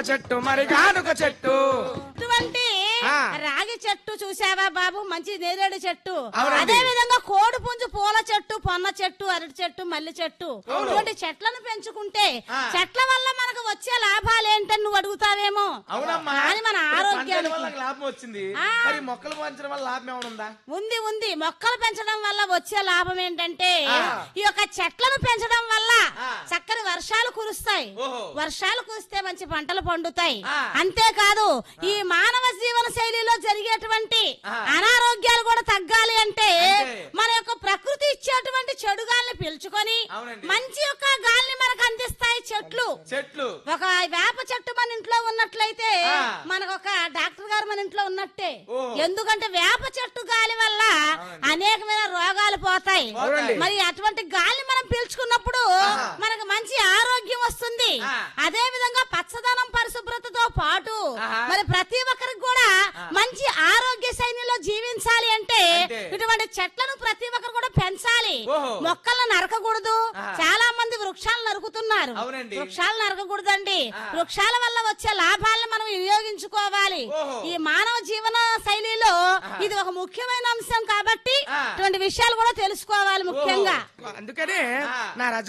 చెట్టు మరి గానుక చెట్టు ఇటువంటి ఆ. రాగి చెట్టు చూసావా బాబు మంచి నేరేడు చెట్టు అవునండి. అదే విధంగా కోడి పుంజు పూల చెట్టు పొన్న చెట్టు అరటి చెట్టు మల్లి చెట్టు ఇటువంటి చెట్లను పెంచుకుంటే ఆ. చెట్ల వల్ల మనకు వచ్చే లాభాలు ఏంటని నువ్వు అడుగుతావేమో అవునమ్మా కానీ మన ఇప్పుడు పంటల ఆరోగ్యానికి వల్ల లాభం వచ్చింది ఆ. మరి మొక్కలు పెంచడం వల్ల లాభం ఏమైనా ఉందా ఉంది ఉంది మొక్కలు పెంచడం వల్ల వచ్చే లాభం ఏంటంటే ఆ. ఈ యొక్క చెట్లను పెంచడం వల్ల ఆ. చక్కని వర్షాలు కురుస్తాయి ఓహో. వర్షాలు కురిస్తే మంచి పంటలు పండుతాయి ఆ. అంతేకాదు ఈ మానవ జీవన శైలిలో జరిగేటువంటి ఆ. అనారోగ్యాలు కూడా తగ్గాలి అంటే అంటే? మన యొక్క ప్రకృతి ఇచ్చేటువంటి చెడు గాలిని పీల్చుకొని అవునండి. మంచి యొక్క గాలిని మనకు అందిస్తాయి చెట్లు చెట్లు ఒక వేప చెట్టు మన ఇంట్లో ఉన్నట్లయితే ఆ. మనకు ఒక డాక్టర్ గారు మన ఇంట్లో ఉన్నట్టే ఓహో. ఎందుకంటే వేప చెట్టు గాలి వల్ల అవునండి. అనేకమైన రోగాలు పోతాయి అవునండి. మరి అటువంటి గాలి మనం పీల్చుకున్నప్పుడు ఆహా. మనకు మంచి ఆరోగ్యం వస్తుంది ఆ. అదే విధంగా పచ్చదనం పరిశుభ్రతతో పాటు ఆహా. మరి ప్రతి ఒక్కరికి కూడా ఆ. మంచి ఆరోగ్య శైలిలో జీవించాలి అంటే అంటే? ఇటువంటి చెట్లను ప్రతి ఒక్కరు కూడా పెంచాలి ఓహో. మొక్కలను నరకకూడదు ఆహా. చాలా మంది వృక్షాలు నరుకుతున్నారు అవునండి. వృక్షాలు నరకకూడదండి ఆ. వృక్షాల వల్ల వచ్చే లాభాలను మనం వినియోగించుకోవాలి ఓహో. ఈ మానవ జీవన శైలిలో ఆహా. ఇది ఒక ముఖ్యమైన అంశం కాబట్టి ఆ. ఇటువంటి విషయాలు కూడా తెలుసుకోవాలి ముఖ్యంగా అందుకనే ఆ. నా రజ